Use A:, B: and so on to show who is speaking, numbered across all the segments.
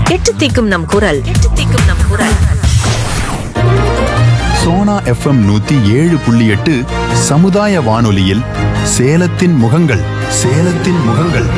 A: எட்டு தீக்கும் நம் குரல் எட்டு தீக்கும் நம் குரல்
B: சோனா எஃப்எம் நூத்தி ஏழு புள்ளி எட்டு சமுதாய வானொலியில் சேலத்தின் முகங்கள் சேலத்தின் முகங்கள்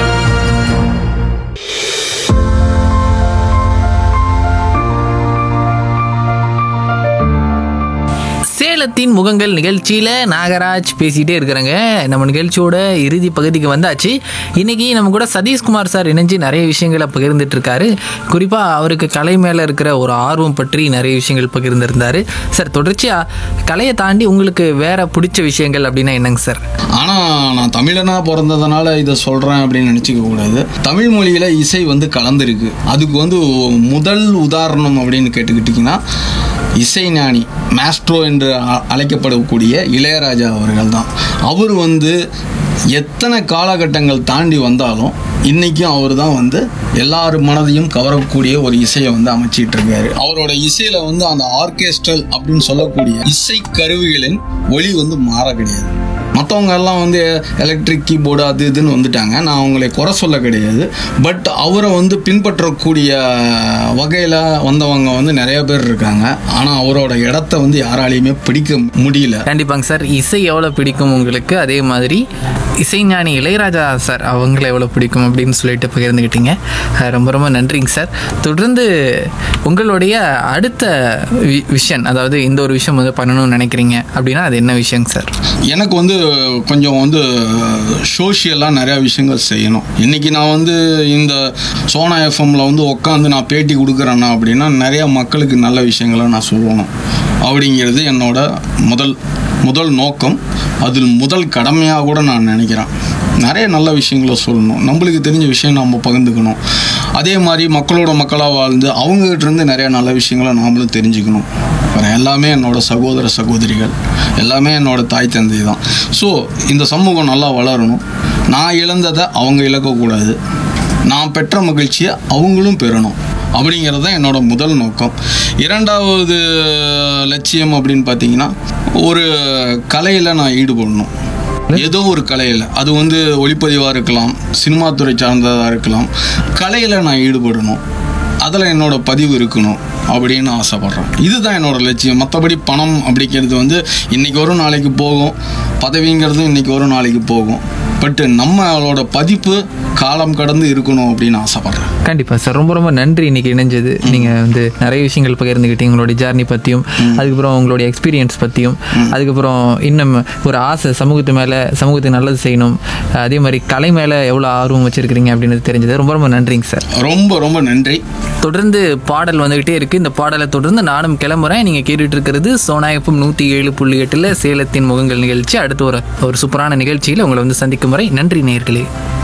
C: சேலத்தின் முகங்கள் நிகழ்ச்சியில் நாகராஜ் பேசிகிட்டே இருக்கிறாங்க நம்ம நிகழ்ச்சியோட இறுதி பகுதிக்கு வந்தாச்சு இன்னைக்கு நம்ம கூட சதீஷ்குமார் சார் இணைஞ்சு நிறைய விஷயங்களை பகிர்ந்துட்டு இருக்காரு குறிப்பாக அவருக்கு கலை மேலே இருக்கிற ஒரு ஆர்வம் பற்றி நிறைய விஷயங்கள் பகிர்ந்திருந்தாரு சார் தொடர்ச்சியாக கலையை தாண்டி உங்களுக்கு வேற பிடிச்ச விஷயங்கள் அப்படின்னா என்னங்க சார்
D: ஆனால் நான் தமிழனா பிறந்ததுனால இதை சொல்கிறேன் அப்படின்னு நினச்சிக்க கூடாது தமிழ் மொழியில் இசை வந்து கலந்துருக்கு அதுக்கு வந்து முதல் உதாரணம் அப்படின்னு கேட்டுக்கிட்டிங்கன்னா இசைஞானி மாஸ்ட்ரோ என்று அ- அழைக்கப்படக்கூடிய இளையராஜா அவர்கள் தான் அவர் வந்து எத்தனை காலகட்டங்கள் தாண்டி வந்தாலும் இன்றைக்கும் அவர் தான் வந்து எல்லார் மனதையும் கவரக்கூடிய ஒரு இசையை வந்து அமைச்சிட்டு இருக்காரு அவரோட இசையில் வந்து அந்த ஆர்கெஸ்ட்ரல் அப்படின்னு சொல்லக்கூடிய இசை கருவிகளின் ஒளி வந்து மாற கிடையாது மற்றவங்க எல்லாம் வந்து எலக்ட்ரிக் கீபோர்டு அது இதுன்னு வந்துட்டாங்க நான் அவங்களை குறை சொல்ல கிடையாது பட் அவரை வந்து பின்பற்றக்கூடிய வகையில் வந்தவங்க வந்து நிறைய பேர் இருக்காங்க ஆனால் அவரோட இடத்த வந்து யாராலையுமே பிடிக்க முடியல
C: கண்டிப்பாங்க சார் இசை எவ்வளோ பிடிக்கும் உங்களுக்கு அதே மாதிரி இசைஞானி இளையராஜா சார் அவங்கள எவ்வளோ பிடிக்கும் அப்படின்னு சொல்லிட்டு பகிர்ந்துக்கிட்டீங்க அஹ் ரொம்ப ரொம்ப நன்றிங்க சார் தொடர்ந்து உங்களுடைய அடுத்த வி- விஷன் அதாவது இந்த ஒரு விஷயம் வந்து பண்ணணும்னு நினைக்கிறீங்க அப்படின்னா அது என்ன விஷயங்க சார்
D: எனக்கு வந்து கொஞ்சம் வந்து சோஷியலாக நிறையா விஷயங்கள் செய்யணும் இன்றைக்கி நான் வந்து இந்த சோனா எஃப்எம்மில் வந்து உட்காந்து நான் பேட்டி கொடுக்குறேன்னா அப்படின்னா நிறையா மக்களுக்கு நல்ல விஷயங்களை நான் சொல்லணும் அப்படிங்கிறது என்னோட முதல் முதல் நோக்கம் அதில் முதல் கடமையாக கூட நான் நினைக்கிறேன் நிறைய நல்ல விஷயங்களை சொல்லணும் நம்மளுக்கு தெரிஞ்ச விஷயம் நம்ம பகிர்ந்துக்கணும் அதே மாதிரி மக்களோட மக்களாக வாழ்ந்து அவங்ககிட்ட இருந்து நிறைய நல்ல விஷயங்களை நாமளும் தெரிஞ்சுக்கணும் வேறு எல்லாமே என்னோட சகோதர சகோதரிகள் எல்லாமே என்னோட தாய் தந்தை தான் ஸோ இந்த சமூகம் நல்லா வளரணும் நான் இழந்ததை அவங்க இழக்கக்கூடாது நான் பெற்ற மகிழ்ச்சியை அவங்களும் பெறணும் அப்படிங்கிறது தான் என்னோட முதல் நோக்கம் இரண்டாவது லட்சியம் அப்படின்னு பார்த்தீங்கன்னா ஒரு கலையில் நான் ஈடுபடணும் ஏதோ ஒரு கலையில் அது வந்து ஒளிப்பதிவாக இருக்கலாம் சினிமா துறை சார்ந்ததாக இருக்கலாம் கலையில் நான் ஈடுபடணும் அதில் என்னோட பதிவு இருக்கணும் அப்படின்னு ஆசைப்பட்றேன் இதுதான் என்னோட லட்சியம் மற்றபடி பணம் அப்படிங்கிறது வந்து இன்னைக்கு வரும் நாளைக்கு போகும் பதவிங்கிறதும் இன்னைக்கு வரும் நாளைக்கு போகும் பட்டு நம்மளோட பதிப்பு காலம் கடந்து இருக்கணும் அப்படின்னு ஆசைப்பட்றேன்
C: கண்டிப்பாக சார் ரொம்ப ரொம்ப நன்றி இன்னைக்கு இணைஞ்சது நீங்கள் வந்து நிறைய விஷயங்கள் பகிர்ந்துக்கிட்டீங்க உங்களுடைய ஜர்னி பற்றியும் அதுக்கப்புறம் உங்களுடைய எக்ஸ்பீரியன்ஸ் பற்றியும் அதுக்கப்புறம் இன்னும் ஒரு ஆசை சமூகத்து மேலே சமூகத்துக்கு நல்லது செய்யணும் அதே மாதிரி கலை மேலே எவ்வளோ ஆர்வம் வச்சிருக்கிறீங்க அப்படின்றது தெரிஞ்சது ரொம்ப ரொம்ப நன்றிங்க சார்
D: ரொம்ப ரொம்ப நன்றி
C: தொடர்ந்து பாடல் வந்துகிட்டே இருக்கு இந்த பாடலை தொடர்ந்து நானும் கிளம்புறேன் நீங்க கேட்டுட்டு இருக்கிறது சோனா எஃப்எம் நூத்தி ஏழு புள்ளி எட்டுல சேலத்தின் முகங்கள் நிகழ்ச்சி அடுத்து ஒரு ஒரு சூப்பரான நிகழ்ச்சியில் உங்களை வந்து சந்திக்கும் வரை நன்றி நேயர்களே